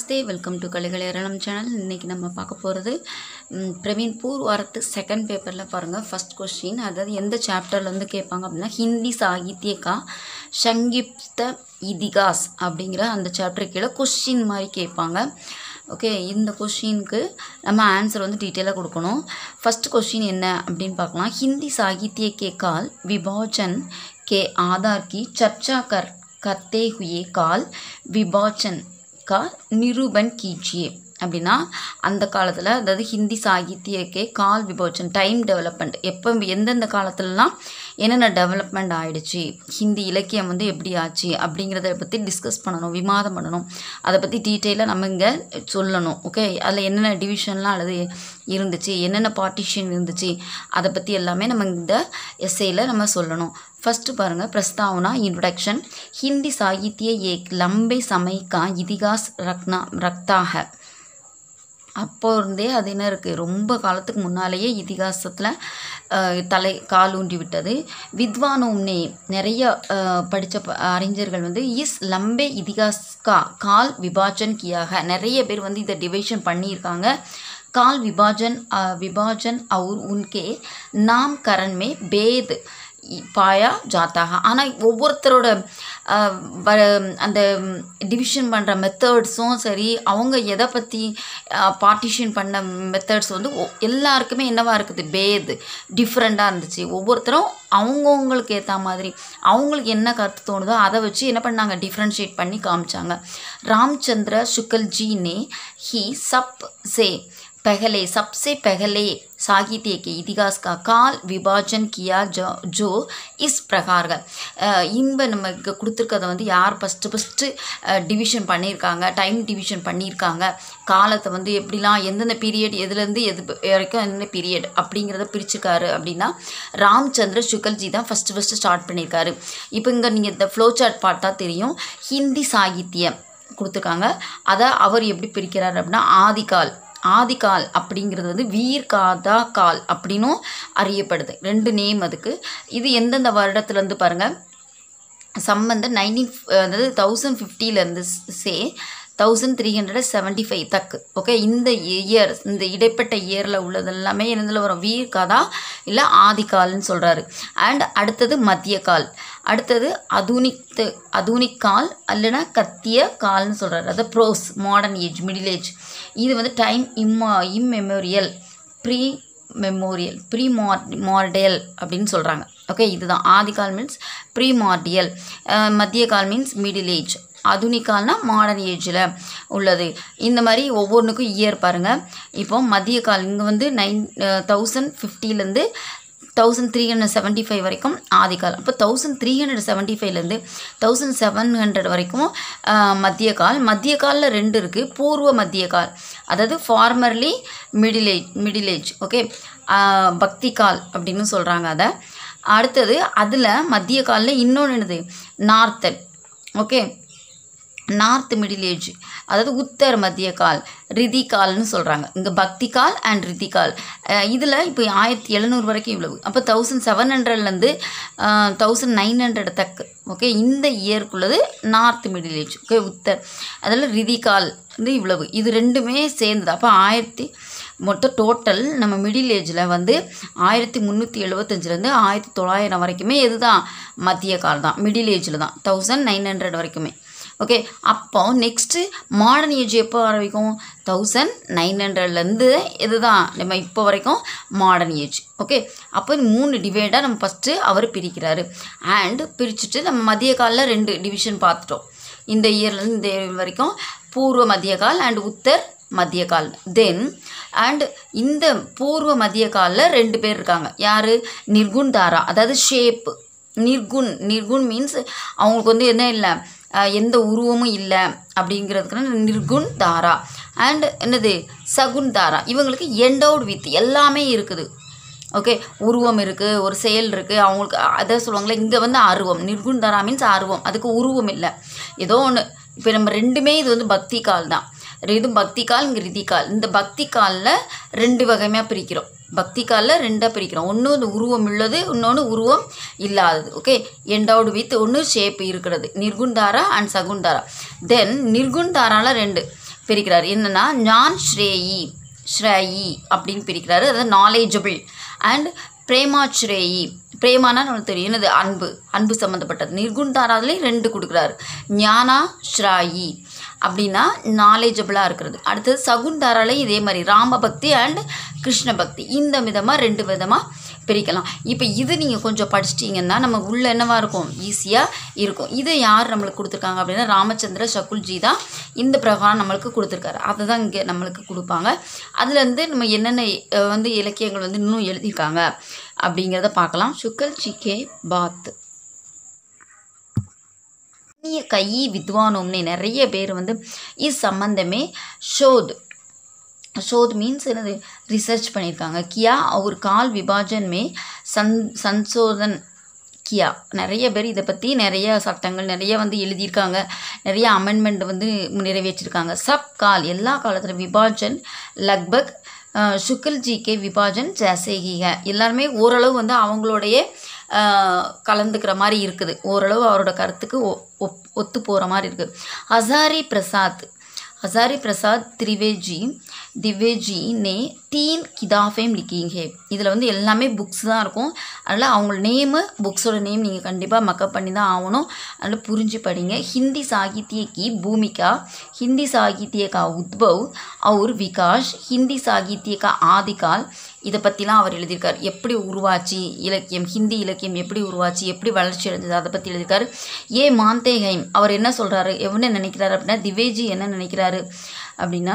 Namaste welcome to கலைகள் ஏரணம் channel இன்றைக்கி நம்ம பார்க்க போகிறது பிரவீன் பூர் வாரத்து செகண்ட் பேப்பரில் பாருங்கள் ஃபஸ்ட் கொஸ்டின் அதாவது எந்த சாப்டர்லேருந்து கேட்பாங்க அப்படின்னா ஹிந்தி சாகித்யக்கா சங்கிப்த இதிகாஸ் அப்படிங்கிற அந்த சாப்டர் கீழே கொஸ்டின் மாதிரி கேட்பாங்க ஓகே இந்த கொஷினுக்கு நம்ம ஆன்சர் வந்து டீட்டெயிலாக கொடுக்கணும் ஃபஸ்ட் கொஷின் என்ன அப்படின்னு பார்க்கலாம் ஹிந்தி சாகித்ய के काल विभाजन के आधार की चर्चा कर करते हुए काल विभाजन का निरूपण कीजिए அப்படின்னா அந்த காலத்தில் அதாவது ஹிந்தி சாகித்யக்கே கால் விபோச்சன் டைம் டெவலப்மெண்ட் எப்போ எந்தெந்த காலத்துலலாம் என்னென்ன டெவலப்மெண்ட் ஆயிடுச்சு ஹிந்தி இலக்கியம் வந்து எப்படி ஆச்சு அப்படிங்கிறத பற்றி டிஸ்கஸ் பண்ணணும் விவாதம் பண்ணணும் அதை பற்றி டீட்டெயிலாக நம்ம இங்கே சொல்லணும் ஓகே அதில் என்னென்ன டிவிஷன்லாம் அல்லது இருந்துச்சு என்னென்ன பார்ட்டிஷன் இருந்துச்சு அதை பற்றி எல்லாமே நம்ம இந்த எஸ்ஏயில் நம்ம சொல்லணும் फर्स्ट பாருங்க प्रस्तावना इंट्रोडक्शन हिंदी साहित्य एक लंबे समय का इतिहास रखना रखता है அப்போ இருந்தே அது என்ன இருக்குது ரொம்ப காலத்துக்கு முன்னாலேயே இதிகாசத்தில் தலை கால் ஊன்றி விட்டது வித்வானோம்னே நிறைய படித்த அறிஞர்கள் வந்து இஸ் லம்பே இதிகாஸ்கா கால் விபாஜன் கியாக நிறைய பேர் வந்து இதை டிவைஷன் பண்ணியிருக்காங்க काल विभाजन विभाजन और उनके नामकरण में भेद பாயா ஜாத்தாக ஆனால் ஒவ்வொருத்தரோட அந்த டிவிஷன் பண்ணுற மெத்தட்ஸும் சரி அவங்க எதை பற்றி பார்ட்டிஷன் பண்ண மெத்தட்ஸ் வந்து எல்லாருக்குமே என்னவாக இருக்குது பேது டிஃப்ரெண்ட்டாக இருந்துச்சு ஒவ்வொருத்தரும் அவங்கவுங்களுக்கு ஏற்ற மாதிரி அவங்களுக்கு என்ன கருத்து தோணுதோ அதை வச்சு என்ன பண்ணாங்க டிஃப்ரென்ஷியேட் பண்ணி காமிச்சாங்க ராம்சந்திர சுக்கல்ஜி நே ஹி சப் சே पहले सबसे पहले साहित्य के इतिहास का काल विभाजन किया जो जो इस प्रकार இன்ப நமக்கு கொடுத்துருக்கத வந்து யார் ஃபஸ்ட்டு ஃபஸ்ட்டு டிவிஷன் பண்ணியிருக்காங்க டைம் டிவிஷன் பண்ணியிருக்காங்க காலத்தை வந்து எப்படிலாம் எந்தெந்த பீரியட் எதுலேருந்து எது வரைக்கும் எந்தெந்த பீரியட் அப்படிங்கிறத பிரிச்சுக்காரு அப்படின்னா ராம்சந்திர சுகல்ஜி தான் ஃபஸ்ட்டு ஃபஸ்ட்டு ஸ்டார்ட் பண்ணியிருக்காரு இப்போ இங்கே நீங்கள் இந்த ஃப்ளோ சார்ட் பார்த்தா தெரியும் ஹிந்தி சாகித்யம் கொடுத்துருக்காங்க அதை அவர் எப்படி பிரிக்கிறார் அப்படின்னா ஆதிகால் ஆதிகால் அப்படிங்கிறது வந்து வீர் காதா கால் அப்படின்னும் அறியப்படுது ரெண்டு நேம் அதுக்கு இது எந்தெந்த வருடத்துலேருந்து பாருங்கள் சம்பந்த நைன்டீன் அதாவது தௌசண்ட் ஃபிஃப்டிலேருந்து சே thousand three hundred seventy five தக்கு ஓகே இந்த இயர் இந்த இடைப்பட்ட இயரில் உள்ளது எல்லாமே என்னதில் வரும் வீர் கதா இல்லை ஆதிகால்னு சொல்கிறாரு அண்ட் அடுத்தது மத்திய கால் அடுத்தது அதுனிக் அதுனிக் கால் அல்லனா கத்திய கால்னு சொல்கிறாரு அது ப்ரோஸ் மாடர்ன் ஏஜ் மிடில் ஏஜ் இது வந்து டைம் இம்மா இம்மெமோரியல் ப்ரீ மெமோரியல் ப்ரீ மார் மார்டியல் அப்படின்னு சொல்கிறாங்க ஓகே இதுதான் ஆதிகால் மீன்ஸ் ப்ரீ மார்டியல் மத்திய கால் மீன்ஸ் மிடில் ஏஜ் அதுனிக்கால்னா மாடர்ன் ஏஜில் உள்ளது இந்த மாதிரி ஒவ்வொன்றுக்கும் இயர் பாருங்கள் இப்போ மத்திய கால் இங்கே வந்து நைன் தௌசண்ட் ஃபிஃப்டிலேருந்து thousand three hundred seventy five வரைக்கும் ஆதிகால் அப்போ தௌசண்ட் த்ரீ ஹண்ட்ரட் செவன்ட்டி ஃபைவ்லேருந்து தௌசண்ட் செவன் ஹண்ட்ரட் வரைக்கும் மத்திய கால் மத்திய காலில் ரெண்டு இருக்குது பூர்வ மத்திய கால் அதாவது formerly middle age middle age okay பக்தி கால் அப்படின்னு சொல்கிறாங்க அதை அடுத்தது அதில் மத்திய காலில் இன்னொன்று என்னது northern okay north middle age அதாவது உத்தர் மத்திய கால் ரிதி கால்னு சொல்கிறாங்க இங்கே பக்தி கால் அண்ட் ரிதி கால் இதில் இப்போ ஆயிரத்தி எழுநூறு வரைக்கும் இவ்வளவு அப்போ தௌசண்ட் செவன் ஹண்ட்ரட்லேருந்து தௌசண்ட் நைன் ஹண்ட்ரட் தக்கு ஓகே இந்த இயர்க்குள்ளது நார்த் மிடில் ஏஜ் ஓகே உத்தர் அதில் ரிதி கால் வந்து இவ்வளவு இது ரெண்டுமே சேர்ந்தது அப்போ ஆயிரத்தி மொத்தம் டோட்டல் நம்ம மிடில் ஏஜில் வந்து ஆயிரத்தி முந்நூற்றி எழுபத்தஞ்சிலேருந்து ஆயிரத்தி தொள்ளாயிரம் வரைக்குமே எது தான் மத்திய கால் தான் மிடில் ஏஜில் தான் தௌசண்ட் நைன் ஹண்ட்ரட் வரைக்குமே ஓகே அப்போ நெக்ஸ்ட்டு மாடர்ன் ஏஜ் எப்போ ஆரம்பிக்கும் தௌசண்ட் நைன் ஹண்ட்ரட்லேருந்து இது தான் நம்ம இப்போ வரைக்கும் மாடர்ன் ஏஜ் ஓகே அப்போ மூணு டிவைடாக நம்ம ஃபஸ்ட்டு அவர் பிரிக்கிறாரு அண்ட் பிரிச்சுட்டு நம்ம மதிய காலில் ரெண்டு டிவிஷன் பார்த்துட்டோம் இந்த இயர்லேருந்து இந்த இயர் வரைக்கும் பூர்வ மத்திய கால் அண்ட் உத்தர் மத்திய கால் தென் அண்ட் இந்த பூர்வ மத்திய காலில் ரெண்டு பேர் இருக்காங்க யார் நிர்குண் தாரா அதாவது ஷேப்பு நிர்குண் நிர்குண் மீன்ஸ் அவங்களுக்கு வந்து என்ன இல்லை எந்த உருவமும் இல்லை அப்படிங்கிறதுக்கு நிர்குண் தாரா அண்ட் என்னது சகுன் தாரா இவங்களுக்கு எண்டவுட் வித் எல்லாமே இருக்குது ஓகே உருவம் இருக்குது ஒரு செயல் இருக்குது அவங்களுக்கு அதை சொல்லுவாங்களே இங்கே வந்து அருவம் நிர்குண் தாரா மீன்ஸ் அருவம் அதுக்கு உருவம் இல்லை ஏதோ ஒன்று இப்போ நம்ம ரெண்டுமே இது வந்து பக்தி கால் தான் இது பக்தி கால் இங்கே ரிதி கால் இந்த பக்தி காலில் ரெண்டு வகைமையாக பிரிக்கிறோம் பக்தி காலில் ரெண்டாக பிரிக்கிறோம் ஒன்று வந்து உருவம் உள்ளது இன்னொன்று உருவம் இல்லாதது ஓகே எண்டவுட் வித் ஒன்று ஷேப் இருக்கிறது நிர்குண்டாரா அண்ட் சகுண்டாரா தென் நிர்குண்டாரால ரெண்டு பிரிக்கிறார் என்னென்னா ஞான் ஸ்ரேயி ஸ்ரேயி அப்படின்னு பிரிக்கிறாரு அதாவது நாலேஜபிள் அண்ட் பிரேமாச்ரேயி பிரேமானா நம்மளுக்கு தெரியும் என்னது அன்பு அன்பு சம்மந்தப்பட்டது நிர்குண்டாராதுலேயும் ரெண்டு கொடுக்குறாரு ஞானா ஸ்ராயி அப்படின்னா நாலேஜபிளாக இருக்கிறது அடுத்தது சகுந்தாராலையும் இதே மாதிரி ராம பக்தி அண்ட் கிருஷ்ண பக்தி இந்த விதமாக ரெண்டு விதமாக பிரிக்கலாம் இப்போ இது நீங்கள் கொஞ்சம் படிச்சிட்டிங்கன்னா நம்ம உள்ள என்னவா இருக்கும் ஈஸியாக இருக்கும் இது யார் நம்மளுக்கு கொடுத்துருக்காங்க அப்படின்னா ராமச்சந்திர சகுல்ஜி தான் இந்த பிரகாரம் நம்மளுக்கு கொடுத்துருக்காரு அதை தான் இங்கே நம்மளுக்கு கொடுப்பாங்க அதுலேருந்து நம்ம என்னென்ன அஹ், வந்து இலக்கியங்கள் வந்து இன்னும் எழுதியிருக்காங்க அப்படிங்கிறத பார்க்கலாம் சுக்கல் ஜிகே பாத் இனிய கை வித்வானோம்னு நிறைய பேர் வந்து இது சம்பந்தமே ஷோத் शोध मीन्स என்னது ரிசர்ச் பண்ணியிருக்காங்க கியா और கால் விபாஜன் மே சன் சன்சோதன் கியா நிறைய பேர் இதை பற்றி நிறைய சட்டங்கள் நிறைய வந்து எழுதியிருக்காங்க நிறைய அமெண்ட்மெண்ட் வந்து நிறைவேற்றிருக்காங்க சப் கால் எல்லா காலத்தில் விபாஜன் லக்பக் அஹ், சுக்கில் ஜி கே விபாஜன் ஜேசேகிக எல்லாருமே ஓரளவு வந்து அவங்களுடைய அஹ், கலந்துக்கிற மாதிரி இருக்குது ஓரளவு அவரோட கருத்துக்கு ஒ- ஒப்- ஒத்து போகிற மாதிரி இருக்குது ஹசாரி பிரசாத் हजारी प्रसाद त्रिवेजी திவ்யஜி நே தீன் கிதாஃபேம் லிக்கிங்க இதில் வந்து எல்லாமே புக்ஸ் தான் இருக்கும் அதனால் அவங்க நேமு புக்ஸோட நேம் நீங்கள் கண்டிப்பாக மக்கப் பண்ணி தான் ஆகணும் அதனால் புரிஞ்சு படிங்க ஹிந்தி சாகித்ய கி பூமிகா ஹிந்தி சாகித்ய கா உத்பவ் और விகாஷ் ஹிந்தி சாகித்ய கா ஆதிகால் இதை பற்றிலாம் அவர் எழுதியிருக்கார் எப்படி உருவாச்சு இலக்கியம் ஹிந்தி இலக்கியம் எப்படி உருவாச்சு எப்படி வளர்ச்சி அடைஞ்சது அதை பற்றி எழுதியிருக்காரு ஏ மாந்தே ஹைம் அவர் என்ன சொல்கிறாரு என்ன நினைக்கிறாரு அப்படின்னா திவேஜி என்ன நினைக்கிறாரு அப்படின்னா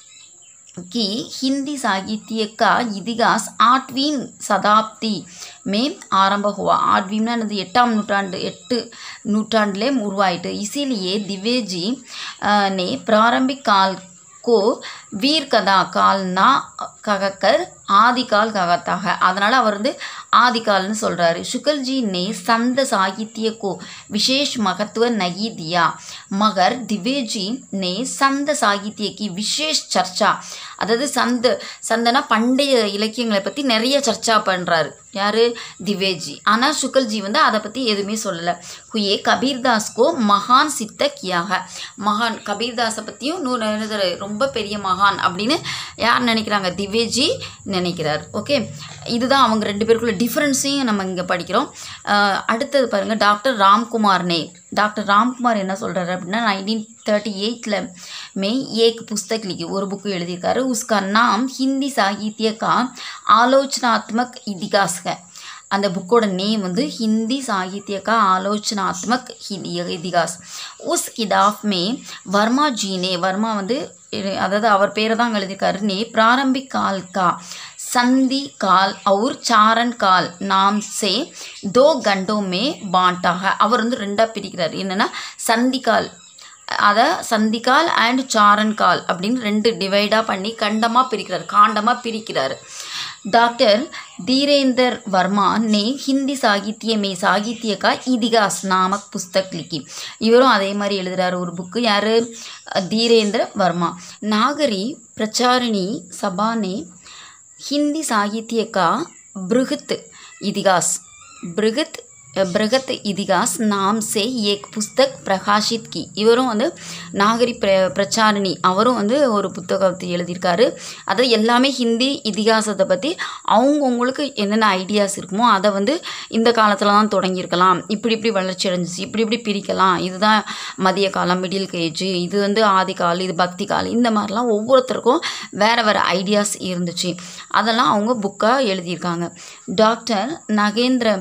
कि हिंदी साहित्य का इतिहास आठवीं शताब्दी में आरंभ हुआ आठवींனா என்னது எட்டாம் நூற்றாண்டு எட்டு நூற்றாண்டிலே உருவாயிட்டு इसीलिए दिव्यजी अ, ने प्रारंभिक काल को वीर कथा काल ना कहकर ஆதிகால் ககத்தாக அதனால் அவர் வந்து ஆதிகால்னு சொல்கிறாரு சுகல்ஜி ने संत साहित्य को विशेष महत्व नहीं दिया मगर दिव्यजी ने संत साहित्य की विशेष चर्चा அதாவது சந்த சந்தனா பண்டைய இலக்கியங்களை பற்றி நிறைய சர்ச்சா பண்ணுறாரு யார் திவேஜி ஆனால் சுகல்ஜி வந்து அதை பற்றி எதுவுமே சொல்லலை ஹுயே கபீர்தாஸ்கோ மகான் சித்த கியாக மகான் கபீர்தாஸை பற்றியும் நூறு எழுதுற ரொம்ப பெரிய மகான் அப்படின்னு யார் நினைக்கிறாங்க திவேஜி நினைக்கிறார் ஓகே இதுதான் அவங்க ரெண்டு பேருக்குள்ள டிஃப்ரென்ஸையும் நம்ம இங்கே படிக்கிறோம் அஹ் அடுத்தது பாருங்கள் டாக்டர் ராம்குமார் நே டாக்டர் ராம்குமார் என்ன சொல்கிறாரு அப்படின்னா நைன்டீன் தேர்ட்டி எயிட்டில் மே ஏக் புஸ்தக் லிखी ஒரு புக்கு எழுதியிருக்காரு உஸ்கா நாம் ஹிந்தி சாகித்ய கா ஆலோசனாத்மக் இதிகாஸ் है அந்த புக்கோட நேம் வந்து ஹிந்தி சாகித்ய का ஆலோசனாத்மக் ஹிந்தி இதிகாஸ் உஸ் கிதாப் மே வர்மா ஜி ने வர்மா வந்து இரு- அதாவது அவர் பேரை தான் எழுதியிருக்காரு நே பிராரம்பிக் கால் கா संधि काल और चारण काल नाम से दो घंटों में बांटा है அவர் வந்து ரெண்டாக பிரிக்கிறார் என்னென்னா சந்திகால் அதை சந்திகால் அண்ட் சாரன் கால் அப்படின்னு ரெண்டு டிவைடாக பண்ணி கண்டமாக பிரிக்கிறார் காண்டமாக பிரிக்கிறார் டாக்டர் धीरेंद्र वर्मा ने हिंदी साहित्य में साहित्य का इतिहास नामक पुस्तक लिखी இவரும் அதே மாதிரி எழுதுறாரு ஒரு புக்கு யார் धीरेंद्र वर्मा नागरी प्रचारिणी सभा ने हिंदी साहित्य का बृहत इतिहास बृहत बृहत इतिहास नाम से एक पुस्तक प्रकाशित की இவரும் வந்து நாகரி பிர பிரச்சாரணி அவரும் வந்து ஒரு புத்தகத்தை எழுதியிருக்காரு அது எல்லாமே ஹிந்தி இதிகாசத்தை பற்றி அவங்கவுங்களுக்கு என்னென்ன ஐடியாஸ் இருக்குமோ அதை வந்து இந்த காலத்தில் தான் தொடங்கியிருக்கலாம் இப்படி இப்படி வளர்ச்சி அடைஞ்சிச்சு இப்படி இப்படி பிரிக்கலாம் இதுதான் மதிய காலம் மிடில் ஏஜ் இது வந்து ஆதி கால் இது பக்தி கால் இந்த மாதிரிலாம் ஒவ்வொருத்தருக்கும் வேறு வேறு ஐடியாஸ் இருந்துச்சு அதெல்லாம் அவங்க புக்காக எழுதியிருக்காங்க டாக்டர் நகேந்திர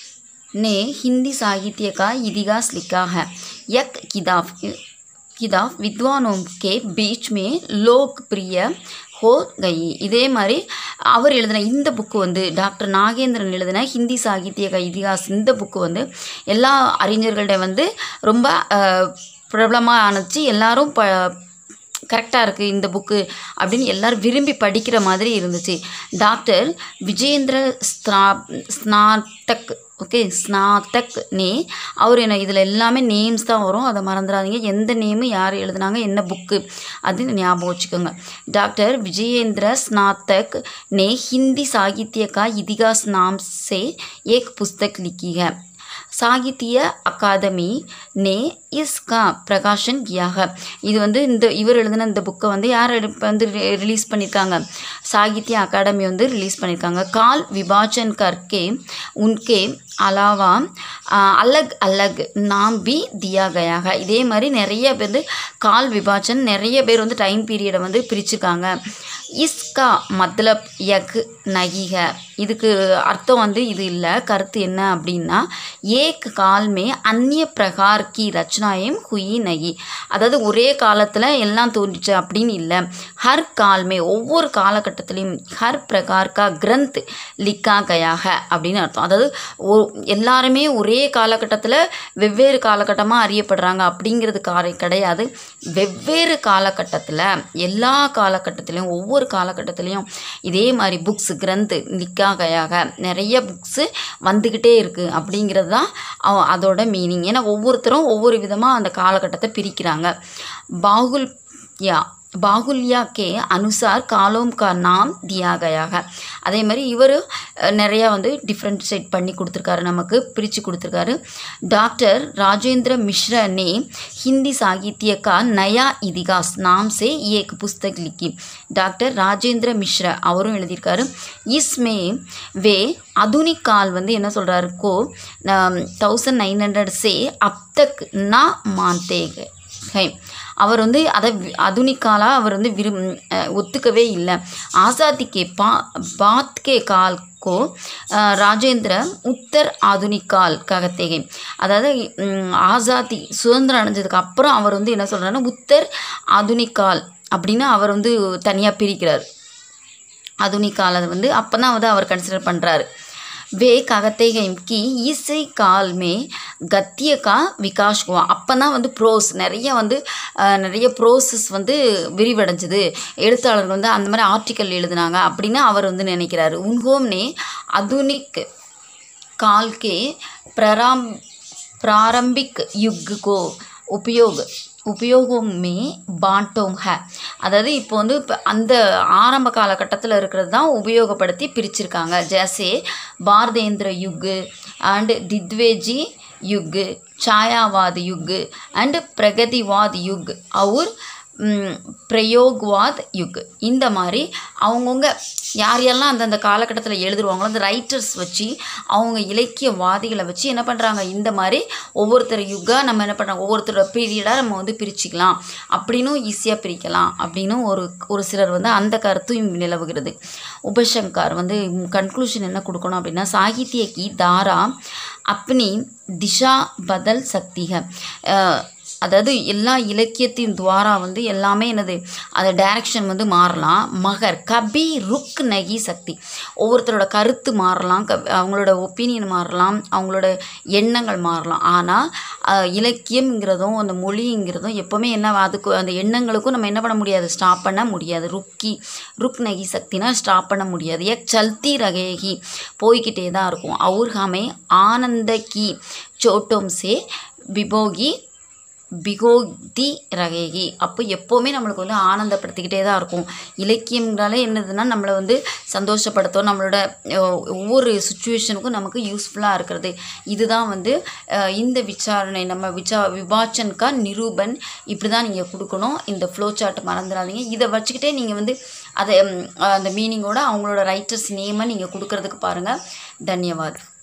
ने हिंदी साहित्य का इतिहास लिखा है यक किताब किताब विद्वानों के बीच में लोकप्रिय ஹோ கை இதே மாதிரி அவர் எழுதின இந்த புக்கு வந்து டாக்டர் நாகேந்திரன் எழுதின ஹிந்தி சாகித்ய க இதிகாஸ் இந்த புக்கு வந்து எல்லா அறிஞர்கள்ட்ட வந்து ரொம்ப பிரபலமாக ஆணுச்சு எல்லாரும் ப கரெக்டாக இருக்குது இந்த புக்கு அப்படின்னு எல்லாரும் விரும்பி படிக்கிற மாதிரி இருந்துச்சு டாக்டர் விஜேந்திர ஸ்னா ஸ்நாத்தக் ஓகே ஸ்நாத்தக் நே அவர் என்ன இதில் எல்லாமே நேம்ஸ் தான் வரும் அதை மறந்துடாதீங்க எந்த நேமு யார் எழுதுனாங்க என்ன புக்கு அது ஞாபகம் வச்சுக்கோங்க டாக்டர் विजयेंद्र स्नातक ने हिंदी साहित्य का इतिहास नाम से एक पुस्तक लिखी है சாகித்ய அகாதமி நே இஸ்கா பிரகாஷன் கியாக இது வந்து இந்த இவர் எழுதின இந்த புக்கை வந்து யார் எடுப்ப வந்து ரிலீஸ் பண்ணியிருக்காங்க சாகித்ய அகாடமி வந்து ரிலீஸ் பண்ணியிருக்காங்க கால் விபாஜன் கர்கே உன்கே அலாவா ஆஹ், அலக் அலக் நாம் பி தியா கயாக இதே மாதிரி நிறைய பேர் வந்து கால் விபாஜன் நிறைய பேர் வந்து டைம் பீரியடை வந்து பிரிச்சுருக்காங்க இஸ்கா மத்லப் யக் நகிக இதுக்கு அர்த்தம் வந்து இது இல்லை கருத்து என்ன அப்படின்னா ஏக் கால் மே அந்நிய பிரகார் கி ரச்சனாயம் ஹுயி நகி அதாவது ஒரே காலத்தில் எல்லாம் தோன்றிச்சு அப்படின்னு இல்லை ஹர் கால் மே ஒவ்வொரு காலகட்டத்திலையும் ஹர் பிரகார் கா கிரந்த் லிக்கா கயாக அப்படின்னு அர்த்தம் அதாவது ஒ- எல்லாருமே ஒரே காலகட்டத்தில் வெவ்வேறு காலகட்டமாக அறியப்படுறாங்க அப்படிங்கிறது காரை கிடையாது வெவ்வேறு காலகட்டத்தில் எல்லா காலகட்டத்திலையும் ஒவ்வொரு காலகட்டத்திலையும் இதே மாதிரி புக்ஸ் கிரந்த் நிக்காகையாக நிறைய புக்ஸு வந்துக்கிட்டே இருக்குது அப்படிங்கிறது தான் அவ- அதோட மீனிங் ஏன்னா ஒவ்வொருத்தரும் ஒவ்வொரு விதமாக அந்த காலகட்டத்தை பிரிக்கிறாங்க பாகுல் யா பாகுல்யா கே அனுசார் காலோம் கா நாம் தியா கயாக அதே மாதிரி இவர் நிறையா வந்து டிஃப்ரென்ஷியேட் பண்ணி கொடுத்துருக்காரு நமக்கு பிரித்து கொடுத்துருக்காரு டாக்டர் ராஜேந்திர மிश्रा ने हिंदी साहित्य का नया इतिहास नाम से एक पुस्तक लिखी டாக்டர் ராஜேந்திர மிஸ்ரா அவரும் எழுதியிருக்காரு இஸ்மே வே आधुनिक काल வந்து என்ன சொல்கிறாரு கோ தௌசண்ட் நைன் ஹண்ட்ரட் சே அப் தக் நா மான்தே ஹை அவர் வந்து அதை அதுனிக்காலா அவர் வந்து விரும் அஹ் ஒத்துக்கவே இல்லை ஆசாதிக்கே பா பாத் கே கால் கோ அஹ் ராஜேந்திர உத்தர் ஆதுனிக் கால் ககத்தேகை அதாவது ம், ஆசாதி சுதந்திரம் அடைஞ்சதுக்கு அப்புறம் அவர் வந்து என்ன சொல்கிறாருன்னா உத்தர் ஆதுனிக் கால் அப்படின்னு அவர் வந்து தனியாக பிரிக்கிறார் ஆதுனிக் காலை வந்து அப்போ தான் வந்து அவர் கன்சிடர் பண்ணுறாரு वे कहते हैं कि इसी काल में गद्य का विकास हुआ அப்போ தான் வந்து ப்ரோஸ் நிறைய வந்து அஹ், நிறைய ப்ரோசஸ் வந்து விரிவடைஞ்சுது எழுத்தாளர்கள் வந்து அந்த மாதிரி ஆர்டிக்கல் எழுதுனாங்க அப்படின்னு அவர் வந்து நினைக்கிறாரு உன்ஹோம்னே அதுனிக் काल के प्रारंभ प्रारंभिक युग को उपयोग உபயோகம் மே பாண்டோங் ஹ அதாவது இப்போ வந்து இப்போ அந்த ஆரம்ப காலகட்டத்தில் இருக்கிறது தான் உபயோகப்படுத்தி பிரிச்சிருக்காங்க ஜேசே பாரதேந்திர யுக்கு அண்ட் தித்வேஜி யுக் छायावाद युग அண்ட் பிரகதிவாத் யுக் और ம், பிரயோக்வாத் யுக் இந்த மாதிரி அவங்கவுங்க யார் யாரெல்லாம் அந்தந்த காலகட்டத்தில் எழுதுருவாங்களோ அந்த ரைட்டர்ஸ் வச்சு அவங்க இலக்கியவாதிகளை வச்சு என்ன பண்ணுறாங்க இந்த மாதிரி ஒவ்வொருத்தர் யுக்கா நம்ம என்ன பண்ணுறோம் ஒவ்வொருத்தரோட பீரியடாக நம்ம வந்து பிரிச்சுக்கலாம் அப்படின்னும் ஈஸியாக பிரிக்கலாம் அப்படின்னும் ஒரு ஒரு சிலர் வந்து அந்த கருத்தும் நிலவுகிறது உபசங்கர் வந்து கன்க்ளூஷன் என்ன கொடுக்கணும் அப்படின்னா சாகித்ய கி தாரா அப்னி திஷா பதல் சக்திக அஹ், அதாவது எல்லா இலக்கியத்தின் துவாரா வந்து எல்லாமே என்னது அந்த டைரக்ஷன் வந்து மாறலாம் மகர் கபி ருக் நகி சக்தி ஒவ்வொருத்தரோட கருத்து மாறலாம் க அவங்களோட ஒப்பீனியன் மாறலாம் அவங்களோட எண்ணங்கள் மாறலாம் ஆனால் இலக்கியம்ங்கிறதும் அந்த மொழிங்கிறதும் எப்போவுமே என்ன அதுக்கு அந்த எண்ணங்களுக்கும் நம்ம என்ன பண்ண முடியாது ஸ்டாப் பண்ண முடியாது ருக்கி ருக் நகி சக்தினா ஸ்டாப் பண்ண முடியாது எக் சல்தி ரகேகி போய்கிட்டே தான் இருக்கும் அவுர் ஹமே ஆனந்த கி சோட்டோம் சே பிபோகி பிகோதி ரகேகி அப்போ எப்போவுமே நம்மளுக்கு வந்து ஆனந்தப்படுத்திக்கிட்டே தான் இருக்கும் இலக்கியம்னாலே என்னதுன்னா நம்மளை வந்து சந்தோஷப்படுத்தும் நம்மளோட அஹ், ஒவ்வொரு சுச்சுவேஷனுக்கும் நமக்கு யூஸ்ஃபுல்லாக இருக்கிறது இதுதான் வந்து அஹ், இந்த விசாரணை நம்ம விசா விபாச்சன்கா நிரூபன் இப்படி தான் நீங்கள் கொடுக்கணும் இந்த ஃப்ளோ சார்ட் மறந்துடாதீங்க இதை வச்சுக்கிட்டே நீங்கள் வந்து அதை ம், அந்த மீனிங்கோட அவங்களோட ரைட்டர்ஸ் நேமை நீங்கள் கொடுக்கறதுக்கு பாருங்கள் தன்யவாத்